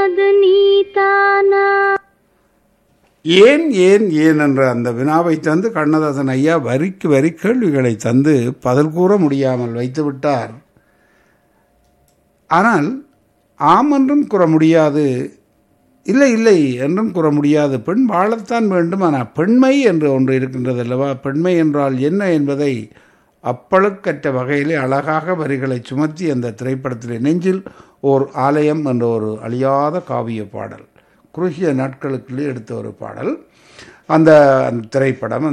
அது நீதானா ஏன் ஏன் ஏன் என்ற அந்த வினாவை தந்து கண்ணதாசன் ஐயா வரிக்கு வரி கேள்விகளை தந்து பதில் கூற முடியாமல் வைத்து விட்டார் ஆனால் ஆம் என்றும் கூற முடியாது இல்லை இல்லை என்றும் கூற முடியாது பெண் வாழத்தான் வேண்டும் ஆனால் பெண்மை என்று ஒன்று இருக்கின்றது அல்லவா பெண்மை என்றால் என்ன என்பதை அப்பழுக்கற்ற வகையிலே அழகாக வரிகளை சுமத்தி அந்த திரைப்படத்திலே நெஞ்சில் ஓர் ஆலயம் என்ற ஒரு அழியாத காவிய பாடல் குறுகிய நாட்களுக்குள்ளே எடுத்த ஒரு பாடல் அந்த அந்த திரைப்படம்